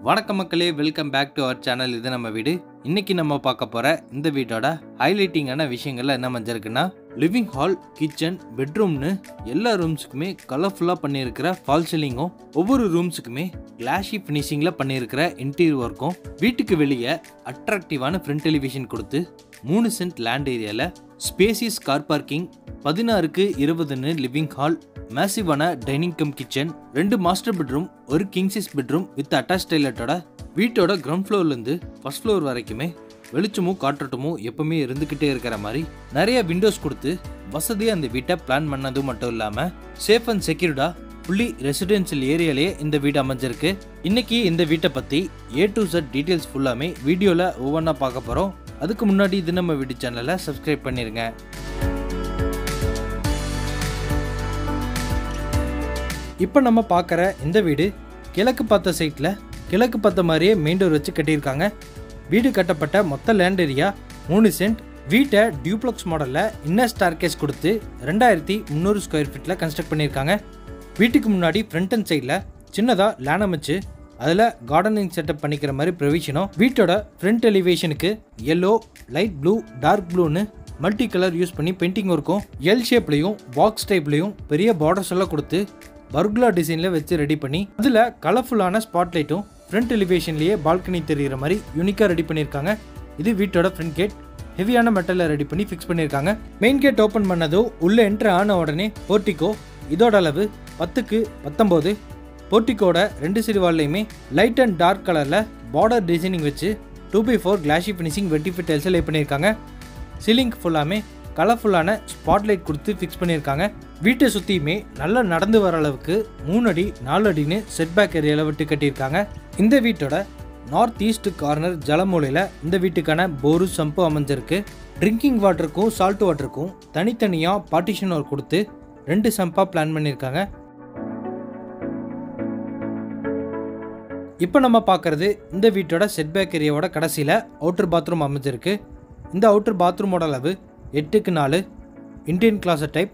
வணக்கம் மக்களே welcome back to our channel இது நம்ம வீடு இன்னைக்கு நம்ம பார்க்க போற இந்த வீட்டோட ஹைலைட்டிங்கான விஷயங்கள்ல என்ன மஞ்சிருக்குன்னா லிவிங் ஹால் கிச்சன் பெட்ரூம்னு எல்லா ரூம்ஸுக்குமே கலர்ஃபுல்லாக பண்ணியிருக்கிற ஃபால் சீலிங்கும் ஒவ்வொரு ரூம்ஸுக்குமே கிளாஷி ஃபினிஷிங்கில் பண்ணியிருக்கிற இன்டீரியர் ஒர்க்கும் வீட்டுக்கு வெளியே அட்ராக்டிவான ஃப்ரண்ட் டெலிவிஷன் கொடுத்து மூணு சென்ட் லேண்ட் ஏரியாவில் ஸ்பேசியஸ் கார் பார்க்கிங் பதினாறுக்கு இருபதுன்னு லிவிங் ஹால் மேசிவான டைனிங் கம் கிச்சன் ரெண்டு மாஸ்டர் பெட்ரூம் ஒரு கிங்ஸிஸ் பெட்ரூம் வித் அட்டாச் டைலட்டோட வீட்டோட கிரவுண்ட் ஃப்ளோர்லேருந்து ஃபர்ஸ்ட் ஃப்ளோர் வரைக்குமே வெளிச்சமும் காற்றோட்டமும் எப்பவுமே இருந்துக்கிட்டே இருக்கிற மாதிரி நிறைய விண்டோஸ் கொடுத்து வசதியாக அந்த வீட்டை பிளான் பண்ணதும் மட்டும் இல்லாமல் சேஃப் அண்ட் செக்யூர்டாக ஃபுல்லி ரெசிடென்ஷியல் ஏரியாலேயே இந்த வீடு அமைஞ்சிருக்கு இன்னைக்கு இந்த வீட்டை பற்றி ஏ டு செட் டீட்டெயில்ஸ் ஃபுல்லாமே வீடியோவில் ஒவ்வொன்றா பார்க்க போகிறோம் அதுக்கு முன்னாடி இது நம்ம வீடு சேனலை சப்ஸ்கிரைப் பண்ணிருங்க இப்போ நம்ம பார்க்குற இந்த வீடு கிழக்கு பார்த்த சைட்டில் கிழக்கு பார்த்த மாதிரியே மெயின் டோர் வச்சு கட்டியிருக்காங்க வீடு கட்டப்பட்ட மொத்த லேண்ட் ஏரியா மூணு சென்ட் வீட்டை டியூப்ளக்ஸ் மாடலில் இன்னர் ஸ்டார்கேஸ் கொடுத்து ரெண்டாயிரத்தி முந்நூறு ஸ்கொயர் ஃபீட்டில் கன்ஸ்ட்ரக்ட் பண்ணியிருக்காங்க வீட்டுக்கு முன்னாடி ஃப்ரண்ட் அண்ட் சைடில் சின்னதாக லேண்ட் அமைச்சு அதில் கார்டனிங் செட்டப் பண்ணிக்கிற மாதிரி ப்ரொவிஷனும் வீட்டோட ஃப்ரண்ட் எலிவேஷனுக்கு எல்லோ லைட் ப்ளூ டார்க் ப்ளூன்னு மல்டி கலர் யூஸ் பண்ணி பெயிண்டிங் ஒர்க்கும் எல் ஷேப்லையும் பாக்ஸ் டைப்லையும் பெரிய பார்டர்ஸ் எல்லாம் கொடுத்து பர்குலா டிசைனில் வச்சு ரெடி பண்ணி அதில் கலர்ஃபுல்லான ஸ்பாட்லைட்டும் ஃப்ரண்ட் எலிவேஷன்லேயே பால்கனி தெரிகிற மாதிரி யூனிக்காக ரெடி பண்ணியிருக்காங்க இது வீட்டோட ஃப்ரண்ட் கேட் ஹெவியான மெட்டலில் ரெடி பண்ணி ஃபிக்ஸ் பண்ணியிருக்காங்க மெயின் கேட் ஓப்பன் பண்ணதும் உள்ளே என்ட்ரு ஆன உடனே போர்ட்டிகோ இதோட அளவு பத்துக்கு பத்தொம்போது போர்ட்டிக்கோட ரெண்டு சைடு வால்லையுமே லைட் அண்ட் டார்க் கலரில் பார்டர் டிசைனிங் வச்சு two by four glossy finishing vitrified tiles lay பண்ணியிருக்காங்க சீலிங் ஃபுல்லாமே கலர்ஃபுல்லான ஸ்பாட்லைட் கொடுத்து ஃபிக்ஸ் பண்ணியிருக்காங்க வீட்டை சுற்றியுமே நல்லா நடந்து வர அளவுக்கு மூணு அடி நாலு அடின்னு செட்பேக் ஏரியாவில் விட்டு கட்டியிருக்காங்க இந்த வீட்டோட நார்த் ஈஸ்ட் கார்னர் ஜலமூலையில் இந்த வீட்டுக்கான போரு சம்பு அமைஞ்சிருக்கு ட்ரிங்கிங் வாட்டருக்கும் சால்ட் வாட்டருக்கும் தனித்தனியாக பார்ட்டிஷன் ஒர்க் கொடுத்து ரெண்டு சம்பாக பிளான் பண்ணியிருக்காங்க இப்போ நம்ம பார்க்குறது இந்த வீட்டோட செட்பேக் ஏரியாவோட கடைசியில் அவுட்டர் பாத்ரூம் அமைஞ்சிருக்கு இந்த அவுட்டர் பாத்ரூமோட அளவு எட்டுக்கு நாலு இந்தியன் கிளாஸர் டைப்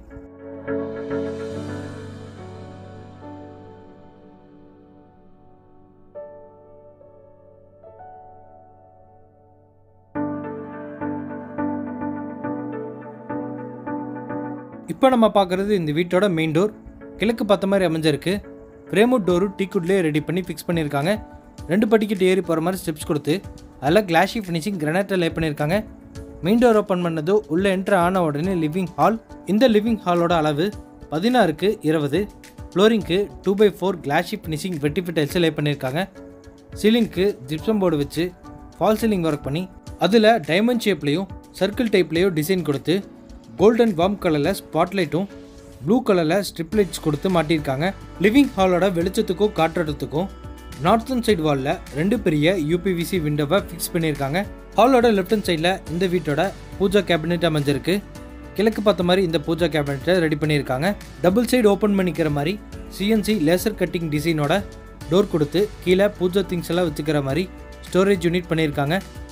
இப்போ நம்ம பார்க்குறது இந்த வீட்டோட மெயின் டோர் கிழக்கு பார்த்த மாதிரி அமைஞ்சிருக்கு ஃப்ரேமுட் டோரும் டீக்குட்லேயே ரெடி பண்ணி ஃபிக்ஸ் பண்ணியிருக்காங்க ரெண்டு படிக்கட்டு ஏறி போகிற மாதிரி ஸ்டெப்ஸ் கொடுத்து அதில் கிளாஷி ஃபினிஷிங் கிரனைட்டில் லே பண்ணியிருக்காங்க மெயின் டோர் ஓப்பன் பண்ணது உள்ளே என்ட்ரு ஆன உடனே லிவிங் ஹால் இந்த லிவிங் ஹாலோட அளவு பதினாறுக்கு இருபது ஃப்ளோரிங்க்கு two by four glossy finishing வெட்டி டைல்ஸ் லே பண்ணியிருக்காங்க சீலிங்க்கு ஜிப்சம் போர்டு வச்சு ஃபால் சீலிங் ஒர்க் பண்ணி அதில் டைமண்ட் ஷேப்லேயும் சர்க்கிள் டைப்லேயும் டிசைன் கொடுத்து கோல்டன் வார்ம் கலரில் ஸ்பாட்லைட்டும் ப்ளூ கலரில் ஸ்ட்ரிப் லைட்ஸ் கொடுத்து மாட்டியிருக்காங்க லிவிங் ஹாலோட வெளிச்சத்துக்கும் காற்றோட்டத்துக்கும் நார்த்தன் சைடு வாலில் ரெண்டு பெரிய யூபிவிசி விண்டோவை ஃபிக்ஸ் பண்ணியிருக்காங்க ஹாலோட லெஃப்ட் ஹண்ட் சைடில் இந்த வீட்டோட பூஜா கேபினெட் அமைஞ்சிருக்கு கிழக்கு பார்த்த மாதிரி இந்த பூஜா கேபினெட்டை ரெடி பண்ணியிருக்காங்க டபுள் சைடு ஓப்பன் பண்ணிக்கிற மாதிரி சிஎன்சி லேசர் கட்டிங் டிசைனோட டோர் கொடுத்து கீழே பூஜா திங்ஸ் எல்லாம் வச்சுக்கிற மாதிரி ஸ்டோரேஜ் யூனிட் பண்ணியிருக்காங்க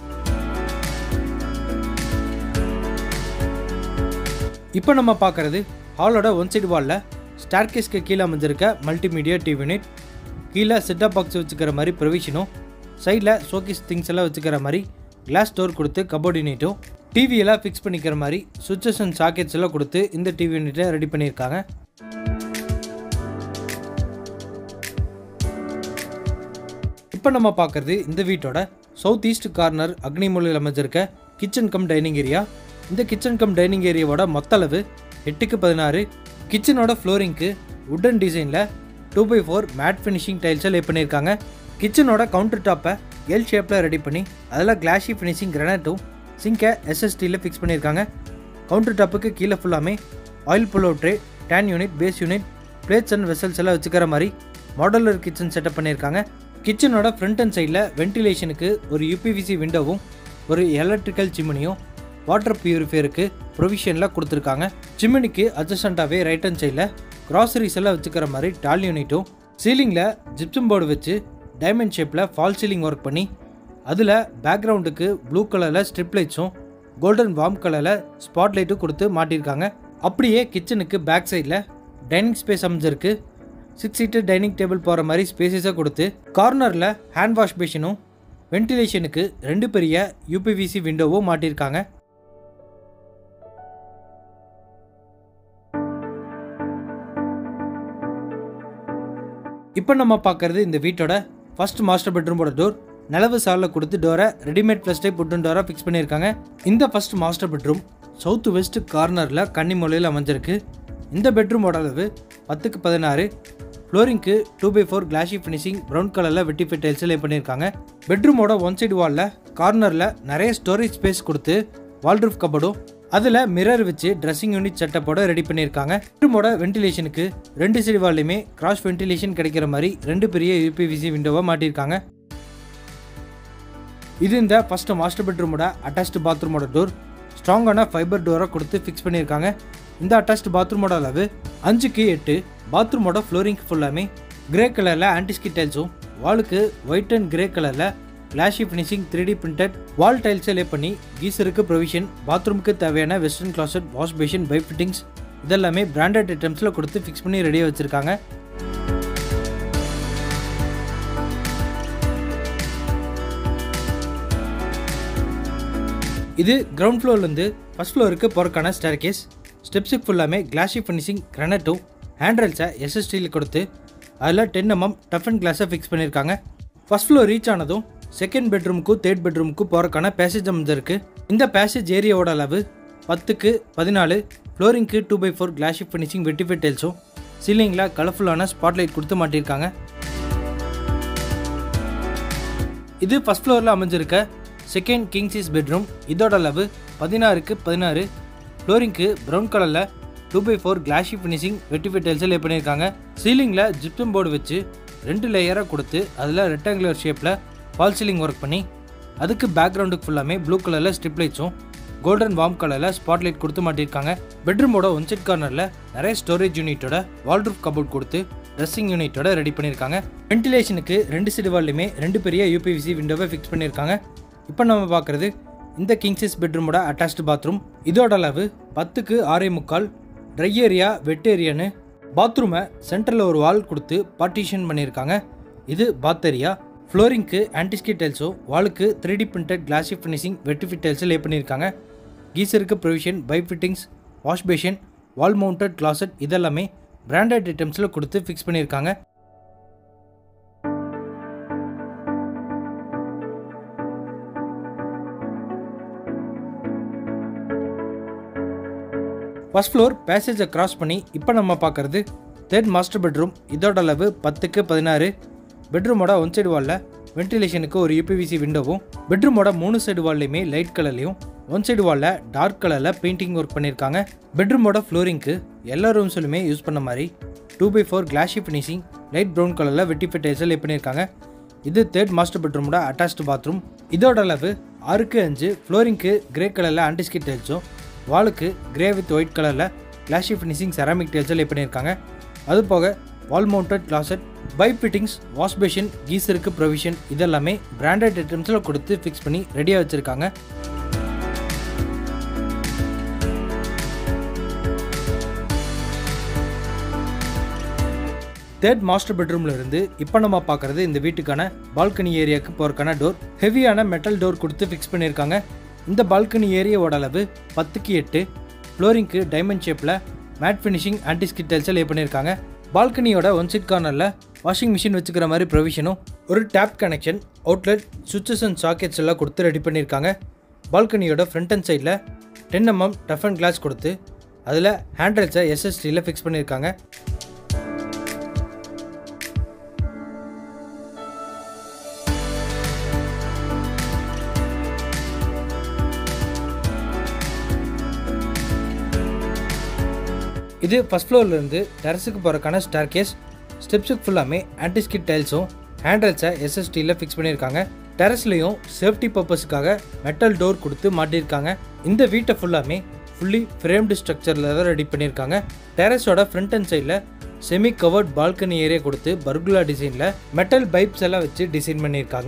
இப்போ நம்ம பார்க்குறது ஹாலோட ஒன் சைடு வாலில் ஸ்டார்கேஸ்க்கு கீழே அமைஞ்சிருக்க மல்டிமீடியா டிவி யூனிட் கீழே செட்டப் பாக்ஸ் வச்சுக்கிற மாதிரி ப்ரொவிஷனும் சைடில் ஷோகேஸ் திங்ஸ் எல்லாம் வச்சுக்கிற மாதிரி கிளாஸ் டோர் கொடுத்து கபோர்ட் யூனிட்டும் டிவி எல்லாம் ஃபிக்ஸ் பண்ணிக்கிற மாதிரி சுவிச்சஸ் அண்ட் சாக்கெட்ஸ் எல்லாம் கொடுத்து இந்த டிவி யூனிட்டை ரெடி பண்ணியிருக்காங்க இப்போ நம்ம பார்க்குறது இந்த வீட்டோட சவுத் ஈஸ்ட் கார்னர் அக்னிமூலையில் அமைஞ்சிருக்க கிச்சன் கம் டைனிங் ஏரியா இந்த கிச்சன் கம் டைனிங் ஏரியாவோட மொத்த அளவு எட்டுக்கு பதினாறு கிச்சனோட ஃப்ளோரிங்க்கு உட்டன் டிசைனில் two by four matt finishing டைல்ஸை லே பண்ணியிருக்காங்க கிச்சனோட கவுண்டர் டாப்பை எல் ஷேப்பில் ரெடி பண்ணி அதில் கிளாஷி ஃபினிஷிங் கிரனைட்டும் சிங்கை எஸ்எஸ்டியில் ஃபிக்ஸ் பண்ணியிருக்காங்க கவுண்டர் டாப்புக்கு கீழே ஃபுல்லாமே ஆயில் புல் ட்ரே டேன் unit base unit plates and vessels எல்லாம் வச்சுக்கிற மாதிரி மாடலர் கிச்சன் செட்டப் பண்ணியிருக்காங்க கிச்சனோட ஃப்ரண்ட் அண்ட் சைடில் வென்டிலேஷனுக்கு ஒரு யூபிவிசி விண்டோவும் ஒரு எலக்ட்ரிக்கல் சிம்னியும் வாட்டர் பியூரிஃபையருக்கு ப்ரொவிஷனில் கொடுத்துருக்காங்க சிம்னிக்கு அட்ஜஸ்டண்ட்டாகவே ரைட் ஹேண்ட் சைடில் கிராசரிஸ் எல்லாம் வச்சுக்கிற மாதிரி டால் யூனிட்டும் சீலிங்கில் ஜிப்சம் போர்டு வச்சு டைமண்ட் ஷேப்பில் ஃபால் சீலிங் ஒர்க் பண்ணி அதில் பேக்ரவுண்டுக்கு ப்ளூ கலரில் ஸ்ட்ரிப் லைட்ஸும் கோல்டன் வார்ம் கலரில் ஸ்பாட் லைட்டும் கொடுத்து மாட்டியிருக்காங்க அப்படியே கிச்சனுக்கு பேக் சைடில் டைனிங் ஸ்பேஸ் அமைஞ்சிருக்கு சிக்ஸ் சீட்டர் டைனிங் டேபிள் போகிற மாதிரி ஸ்பேசஸாக கொடுத்து கார்னரில் ஹேண்ட் வாஷ் பேஷனும் வென்டிலேஷனுக்கு ரெண்டு பெரிய யூபிவிசி விண்டோவும் மாட்டியிருக்காங்க இப்போ நம்ம பார்க்கறது இந்த வீட்டோட ஃபர்ஸ்ட் மாஸ்டர் பெட்ரூமோட டோர் நிலவு சாலில் கொடுத்து டோரை ரெடிமேட் ப்ளஸ் டைப் புட்டன் டோராக ஃபிக்ஸ் பண்ணியிருக்காங்க இந்த first master bedroom south west கார்னரில் கன்னி மூலையில் அமைஞ்சிருக்கு இந்த பெட்ரூமோட அளவு பத்துக்கு பதினாறு ஃப்ளோரிங்க்கு two by four glossy finishing brown கலரில் வெட்டி ஃபிட் டைல்ஸ் லே பண்ணியிருக்காங்க பெட்ரூமோட ஒன் சைடு வாலில் கார்னரில் நிறைய ஸ்டோரேஜ் ஸ்பேஸ் கொடுத்து வால்ரூஃப் கபடும் அதில் மிரர் வச்சு ட்ரெஸ்ஸிங் யூனிட் செட்டப்போட ரெடி பண்ணியிருக்காங்க பெட்ரூமோட வென்டிலேஷனுக்கு ரெண்டு சைடு வால்லையுமே கிராஸ் வென்டிலேஷன் கிடைக்கிற மாதிரி ரெண்டு பெரிய யூபிவிசி விண்டோவை மாட்டியிருக்காங்க இது இந்த ஃபர்ஸ்ட் மாஸ்டர் பெட்ரூமோட அட்டாச்டு பாத்ரூமோட டோர் ஸ்ட்ராங்கான ஃபைபர் டோரை கொடுத்து ஃபிக்ஸ் பண்ணியிருக்காங்க இந்த அட்டாச்டு பாத்ரூமோட அளவு அஞ்சுக்கு எட்டு பாத்ரூமோட ஃப்ளோரிங் ஃபுல்லாமே கிரே கலரில் ஆன்டிஸ்கி டைல்ஸும் வாலுக்கு ஒயிட் அண்ட் கிரே கலரில் glossy finishing three D printed wall டைல்ஸை லே பண்ணி கீசருக்கு ப்ரொவிஷன் பாத்ரூமுக்கு தேவையான western closet wash basin pipe fittings இதெல்லாமே பிராண்டட் ஐட்டம்ஸில் கொடுத்து ஃபிக்ஸ் பண்ணி ரெடியாக வச்சுருக்காங்க இது கிரவுண்ட் ஃப்ளோர்லேருந்து ஃபர்ஸ்ட் ஃப்ளோருக்கு போகிறக்கான ஸ்டேர் கேஸ் ஸ்டெப்ஸுக்கு ஃபுல்லாமே கிளாஷி ஃபினிஷிங் கிரனட்டும் ஹேண்ட்ரெல்ஸை எஸ்எஸ்டியில் கொடுத்து அதில் டென் எம்எம் டஃப் அண்ட் கிளாஸை ஃபிக்ஸ் பண்ணியிருக்காங்க ஃபர்ஸ்ட் ஃப்ளோர் ரீச் ஆனதும் செகண்ட் பெட்ரூமுக்கும் தேர்ட் பெட்ரூமுக்கும் போகிறக்கான பேசேஜ் அமைஞ்சிருக்கு இந்த பேசேஜ் ஏரியாவோட அளவு பத்துக்கு பதினாலு ஃப்ளோரிங்க்கு two by four glossy finishing vitrified டைல்ஸும் சீலிங்கில் கலர்ஃபுல்லான ஸ்பாட்லைட் கொடுத்து மாட்டியிருக்காங்க இது ஃபர்ஸ்ட் ஃப்ளோரில் அமைஞ்சிருக்க செகண்ட் கிங் சைஸ் பெட்ரூம் இதோட அளவு பதினாறுக்கு பதினாறு ஃப்ளோரிங்க்கு ப்ரௌன் கலரில் two by four glossy finishing vitrified டைல்ஸில் லே பண்ணியிருக்காங்க சீலிங்கில் ஜிப்டம் போர்டு வச்சு ரெண்டு லேயராக கொடுத்து அதில் ரெக்டாங்குலர் ஷேப்பில் ஃபால் சீலிங் ஒர்க் பண்ணி அதுக்கு பேக்ரவுண்டுக்கு ஃபுல்லாமே ப்ளூ கலரில் ஸ்ட்ரிப் லைட்ஸும் கோல்டன் வார்ம் கலரில் ஸ்பாட்லைட் கொடுத்து மாட்டியிருக்காங்க பெட்ரூமோட ஒன் சைட் கார்னரில் நிறைய ஸ்டோரேஜ் யூனிட்டோட வால்ரூஃப் கபோர்ட் கொடுத்து ட்ரெஸ்ஸிங் யூனிட்டோட ரெடி பண்ணியிருக்காங்க வென்டிலேஷனுக்கு ரெண்டு சைடு வால்லையுமே ரெண்டு பெரிய யூபிவிசி விண்டோவை ஃபிக்ஸ் பண்ணியிருக்காங்க இப்போ நம்ம பார்க்குறது இந்த கிங்ஸஸ் பெட்ரூமோட அட்டாச்டு பாத்ரூம் இதோட அளவு பத்துக்கு ஆறே முக்கால் ட்ரை ஏரியா வெட் ஏரியான்னு பாத்ரூமை சென்டரில் ஒரு வால் கொடுத்து பார்ட்டிஷன் பண்ணியிருக்காங்க இது பாத் ஏரியா ஃப்ளோரிங்க்கு ஆன்டிஸ்கி டைல்ஸோ வாலுக்கு three D printed glassy finishing vitrified டைல்ஸில் லே பண்ணியிருக்காங்க கீசருக்கு provision pipe fittings wash basin wall mounted closet இதெல்லாமே பிராண்டட் ஐட்டம்ஸில் கொடுத்து ஃபிக்ஸ் பண்ணியிருக்காங்க ஃபர்ஸ்ட் ஃப்ளோர் பேசேஜை கிராஸ் பண்ணி இப்போ நம்ம பார்க்குறது தேர்ட் மாஸ்டர் பெட்ரூம் இதோட அளவு பத்துக்கு பதினாறு பெட்ரூமோட ஒன் சைடு வாலில் வென்டிலேஷனுக்கு ஒரு யூபிவிசி விண்டோவும் பெட்ரூமோட மூணு சைடு வால்லையுமே லைட் கலர்லையும் ஒன் சைடு வாலில் டார்க் கலரில் பெயிண்டிங் ஒர்க் பண்ணியிருக்காங்க பெட்ரூமோட ஃப்ளோரிங்க்கு எல்லா ரூம்ஸ்லையுமே யூஸ் பண்ண மாதிரி two by four glossy finishing light brown கலரில் வெட்டி ஃபெட்டைஸில் லே பண்ணியிருக்காங்க இது தேர்ட் மாஸ்டர் பெட்ரூமோட அட்டாச்டு பாத்ரூம் இதோட அளவு ஆறுக்கு அஞ்சு ஃப்ளோரிங்க்கு கிரே கலரில் ஆன்டிஸ்கிட் டைல்ஸும் வாலுக்கு கிரே வித் ஒயிட் கலரில் கிளாஷி ஃபினிஷிங் செராமிக் டைல்ஸில் லே பண்ணியிருக்காங்க அது போக wall mounted closet by fittings wash fashion கீசருக்கு provision இதெல்லாமே பிராண்டட் ஐட்டம்ஸில் கொடுத்து ஃபிக்ஸ் பண்ணி ரெடியாக வச்சுருக்காங்க தேர்ட் மாஸ்டர் பெட்ரூம்ல இருந்து இப்போ நம்ம பார்க்குறது இந்த வீட்டுக்கான பால்கனி ஏரியாவுக்கு போகிறக்கான டோர் ஹெவியான மெட்டல் டோர் கொடுத்து ஃபிக்ஸ் பண்ணியிருக்காங்க இந்த பால்கனி ஏரியாவோட அளவு பத்துக்கு எட்டு ஃப்ளோரிங்க்கு டைமண்ட் ஷேப்பில் மேட் ஃபினிஷிங் ஆன்டிஸ்கிட் டைல்ஸை லே பண்ணியிருக்காங்க பால்கனியோட ஒன் சைட் கார்னரில் வாஷிங் மிஷின் வச்சுக்கிற மாதிரி ப்ரொவிஷனும் ஒரு tap connection outlet switches and sockets எல்லாம் கொடுத்து ரெடி பண்ணியிருக்காங்க பால்கனியோட ஃப்ரண்ட் அண்ட் சைடில் ten MM toughened glass கொடுத்து அதில் ஹேண்ட்ரெல்ஸை எஸ்எஸ்டியில் ஃபிக்ஸ் பண்ணியிருக்காங்க இது ஃபஸ்ட் ஃப்ளோர்லேருந்து டெரஸுக்கு போகிறக்கான ஸ்டார் கேஸ் ஸ்டெப்ஸுக்கு ஃபுல்லாமே ஆன்டிஸ்கிட் டைல்ஸும் ஹேண்ட்ரெல்ஸை எஸ்எஸ்டியில் ஃபிக்ஸ் பண்ணியிருக்காங்க டெரஸ்லேயும் சேஃப்டி பர்பஸுக்காக மெட்டல் டோர் கொடுத்து மாட்டியிருக்காங்க இந்த வீட்டை ஃபுல்லாமே ஃபுல்லி ஃப்ரேம்டு ஸ்ட்ரக்சரில் தான் ரெடி பண்ணியிருக்காங்க டெரஸோட ஃப்ரண்ட் அண்ட் சைடில் செமி கவர்ட் பால்கனி ஏரியா கொடுத்து பர்குலா டிசைனில் மெட்டல் பைப்ஸ் எல்லாம் வச்சு டிசைன் பண்ணியிருக்காங்க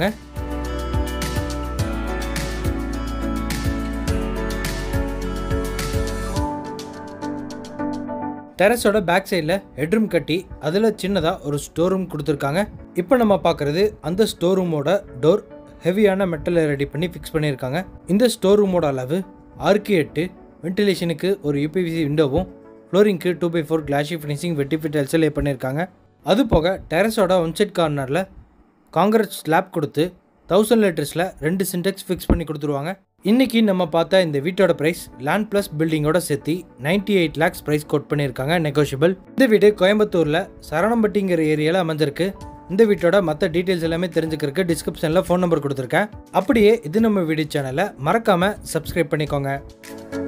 டெரஸோட பேக் சைடில் ஹெட்ரூம் கட்டி அதில் சின்னதாக ஒரு ஸ்டோர் ரூம் கொடுத்துருக்காங்க இப்போ நம்ம பார்க்குறது அந்த ஸ்டோர் ரூமோட டோர் ஹெவியான மெட்டலை ரெடி பண்ணி ஃபிக்ஸ் பண்ணியிருக்காங்க இந்த ஸ்டோர் ரூமோட அளவு ஆறுக்கு எட்டு வென்டிலேஷனுக்கு ஒரு யூபிவிசி விண்டோவும் ஃப்ளோரிங்க்கு two by four glossy finishing vitrified எல்சலே பண்ணியிருக்காங்க அது போக டெரஸோட ஒன் சைட் கார்னரில் காங்கிரட் ஸ்லாப் கொடுத்து தௌசண்ட் லிட்டர்ஸில் ரெண்டு சின்டெக்ஸ் ஃபிக்ஸ் பண்ணி கொடுத்துருவாங்க இன்றைக்கி நம்ம பார்த்த இந்த வீட்டோட ப்ரைஸ் லேண்ட் ப்ளஸ் பில்டிங்கோட சேர்த்து ninety eight lakhs price quote பண்ணியிருக்காங்க நெகோஷியபிள் இந்த வீடு கோயம்புத்தூரில் சரணம்பட்டிங்கிற ஏரியாவில் அமைஞ்சிருக்கு இந்த வீட்டோட மற்ற டீட்டெயில்ஸ் எல்லாமே தெரிஞ்சுக்கிறதுக்கு டிஸ்கிரிப்ஷனில் ஃபோன் நம்பர் கொடுத்துருக்கேன் அப்படியே இது நம்ம வீடியோ சேனலை மறக்காமல் சப்ஸ்கிரைப் பண்ணிக்கோங்க